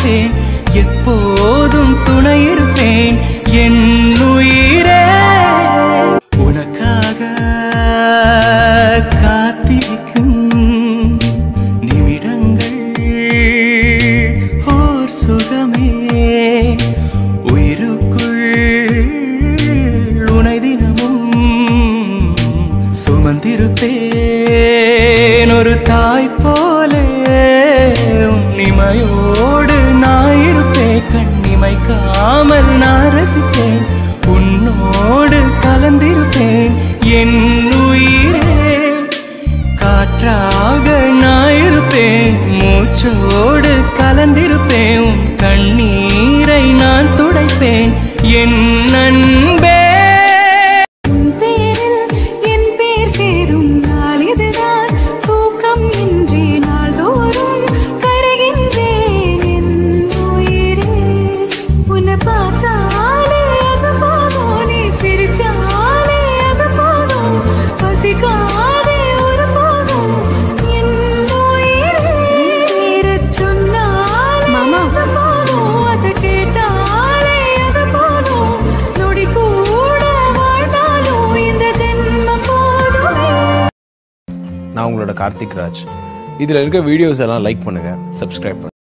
இருப்பேன் எப்போதும் துணை இருப்பேன் என் உயிரே உனக்காக காத்திருக்கும் நிமிடங்கள் ஓர் சுகமே உயிருக்குள் உனை தினமும் சுமந்திருப்பேன் ஒரு தாய் போலே உன்னிமையோடு நான் இருப்பேன் கண்ணிமைக்காமல் நான் ரசிப்பேன் உன்னோடு கலந்திருப்பேன் என் உயிரே காற்றாக நான் இருப்பேன் மூச்சோடு கலந்திருப்பேன் உன் கண்ணீரை நான் துடைப்பேன் என் அன்பே உன் பேரில் என் பேர் சேரும் நாள் இதுதான் தூக்கம் இன்றி நாள்தோறும் கருகின்றேன் என் உயிரே உன்னை பார்த்தாலே அது போதும் நீ சிரிச்சாலே அது போதும் பசிக்காதே ஒரு போதும் என் உயிரே பேரச் சொன்னாலே அது போதும் அதை கேட்டாலே அது போதும் நொடி கூட வாழ்ந்தாலும் இந்த ஜென்மம் போதுமே நான் உங்களோட கார்த்திக் ராஜ் இதில் இருக்க வீடியோஸ் எல்லாம் லைக் பண்ணுங்கள் சப்ஸ்கிரைப் பண்ணுங்கள்